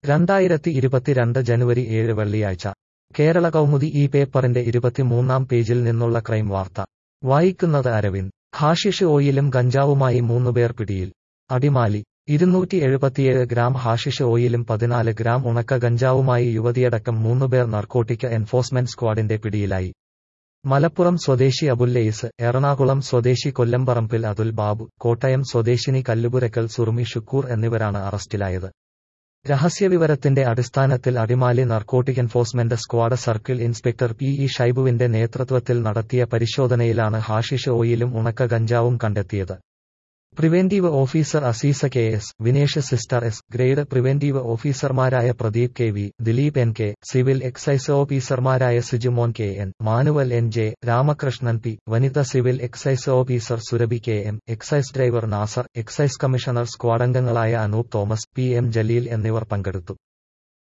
രണ്ടായിരത്തി ഇരുപത്തിരണ്ട് ജനുവരി ഏഴ് വെള്ളിയാഴ്ച കേരള കൗമുദി ഈ പേപ്പറിന്റെ ഇരുപത്തിമൂന്നാം പേജിൽ നിന്നുള്ള ക്രൈം വാർത്ത വായിക്കുന്നത് അരവിന്ദ് ഹാഷിഷ് ഓയിലും ഗഞ്ചാവുമായി മൂന്നുപേർ പിടിയിൽ അടിമാലി ഇരുന്നൂറ്റി എഴുപത്തിയേഴ് ഗ്രാം ഹാഷിഷ് ഓയിലും പതിനാല് ഗ്രാം ഉണക്ക ഗഞ്ചാവുമായി യുവതിയടക്കം മൂന്നുപേർ നർക്കോട്ടിക് എൻഫോഴ്സ്മെന്റ് സ്ക്വാഡിന്റെ പിടിയിലായി മലപ്പുറം സ്വദേശി അബുല്ലയിസ് എറണാകുളം സ്വദേശി കൊല്ലംപറമ്പിൽ അതുൽ ബാബു കോട്ടയം സ്വദേശിനി കല്ലുപുരക്കൽ സുറുമി ഷുക്കൂർ എന്നിവരാണ് അറസ്റ്റിലായത് രഹസ്യവിവരത്തിന്റെ അടിസ്ഥാനത്തിൽ Adimali narcotic enforcement squad circle inspector P E ഷൈബുവിന്റെ നേതൃത്വത്തിൽ നടത്തിയ പരിശോധനയിലാണ് ഹാഷിഷ് ഓയിലും ഉണക്ക ഗഞ്ചാവും കണ്ടെത്തിയത് preventive officer Azeez K S Vinesh sister S grade preventive ഓഫീസർമാരായ Pradeep K V Dileep N K civil excise ഓഫീസർമാരായ Sijumon K N Manuel N J Ramakrishnan P വനിത civil excise officer Surabhi K M excise driver Nasar excise commissioner സ്ക്വാഡംഗങ്ങളായ അനൂപ് തോമസ് പി എം ജലീൽ എന്നിവർ പങ്കെടുത്തു